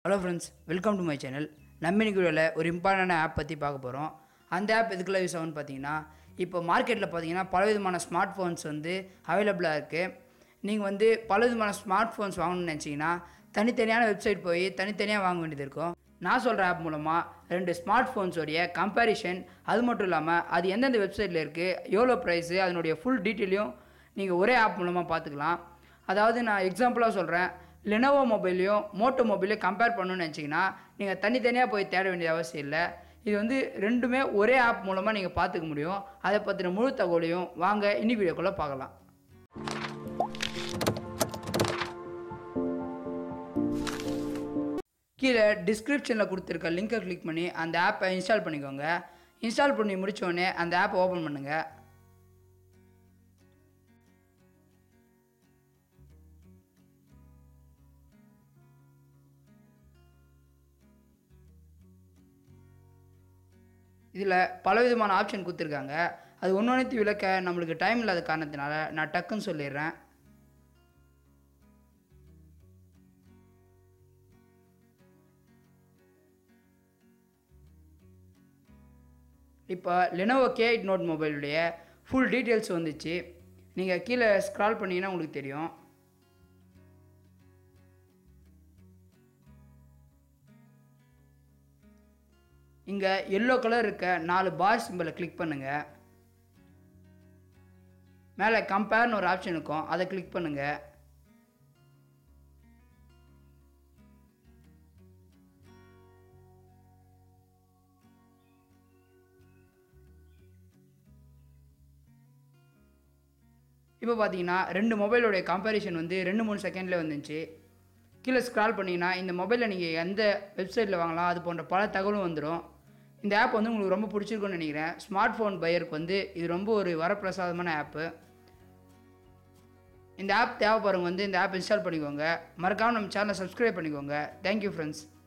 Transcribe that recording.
hello friends welcome to my channel நம்ம இன்னைக்கு வீடியோவில் ஒரு இம்பார்ட்டண்டான ஆப் பற்றி பார்க்க போகிறோம் அந்த ஆப் எதுக்குள்ள யூஸ் ஆகும்னு பார்த்தீங்கன்னா இப்போ மார்க்கெட்டில் பார்த்தீங்கன்னா பல விதமான ஸ்மார்ட் ஃபோன்ஸ் வந்து அவைலபிளாக இருக்குது நீங்கள் வந்து பல விதமான ஸ்மார்ட் ஃபோன்ஸ் வாங்கணும்னு நினச்சிங்கன்னா தனித்தனியான வெப்சைட் போய் தனித்தனியாக வாங்க வேண்டியது இருக்கும் நான் சொல்கிற ஆப் மூலமாக ரெண்டு ஸ்மார்ட் ஃபோன்ஸோடைய கம்பேரிஷன் அது மட்டும் இல்லாமல் அது எந்தெந்த வெப்சைட்டில் இருக்குது எவ்வளோ ப்ரைஸு அதனுடைய ஃபுல் டீட்டெயிலையும் நீங்கள் ஒரே ஆப் மூலமாக பார்த்துக்கலாம் அதாவது நான் எக்ஸாம்பிளாக சொல்கிறேன் லெனோவோ மொபைலையும் மோட்டோ மொபைலையும் கம்பேர் பண்ணணும்னு நினச்சிங்கன்னா நீங்கள் தனித்தனியாக போய் தேட வேண்டிய அவசியம் இல்லை இது வந்து ரெண்டுமே ஒரே ஆப் மூலமாக நீங்கள் பார்த்துக்க முடியும் அதை பற்றின முழு தகவலையும் வாங்க இன்னி வீடியோக்குள்ளே பார்க்கலாம் கீழே டிஸ்கிரிப்ஷனில் கொடுத்துருக்க லிங்கை கிளிக் பண்ணி அந்த ஆப்பை இன்ஸ்டால் பண்ணிக்கோங்க இன்ஸ்டால் பண்ணி முடிச்ச உடனே அந்த ஆப்பை ஓப்பன் பண்ணுங்கள் இதில் பலவிதமான ஆப்ஷன் கொடுத்துருக்காங்க அது ஒன்று ஒன்று விளக்க நம்மளுக்கு டைம் இல்லாத காரணத்தினால நான் டக்குன்னு சொல்லிடுறேன் இப்போ லெனோவோ கே எயிட் நோட் மொபைலுடைய ஃபுல் டீட்டெயில்ஸ் வந்துச்சு நீங்கள் கீழே ஸ்க்ரால் பண்ணீங்கன்னா உங்களுக்கு தெரியும் இங்கே எல்லோ கலர் இருக்க நாலு பார் சிம்பிளை கிளிக் பண்ணுங்கள் மேலே கம்பேர்னு ஒரு ஆப்ஷன் இருக்கும் அதை கிளிக் பண்ணுங்கள் இப்போ பார்த்தீங்கன்னா ரெண்டு மொபைலோடைய கம்பேரிஷன் வந்து ரெண்டு மூணு செகண்டில் வந்துச்சு கீழே ஸ்க்ரால் பண்ணிங்கன்னா இந்த மொபைலில் நீங்கள் எந்த வெப்சைட்டில் வாங்கலாம் அது போன்ற பல தகவலும் வந்துடும் இந்த ஆப் வந்து உங்களுக்கு ரொம்ப பிடிச்சிருக்குன்னு நினைக்கிறேன் ஸ்மார்ட் ஃபோன் பையருக்கு வந்து இது ரொம்ப ஒரு வரப்பிரசாதமான ஆப்பு இந்த ஆப் தேவைப்படுறவங்க வந்து இந்த ஆப் இன்ஸ்டால் பண்ணிக்கோங்க மறக்காமல் நம்ம சேனலை சப்ஸ்கிரைப் பண்ணிக்கோங்க தேங்க்யூ ஃப்ரெண்ட்ஸ்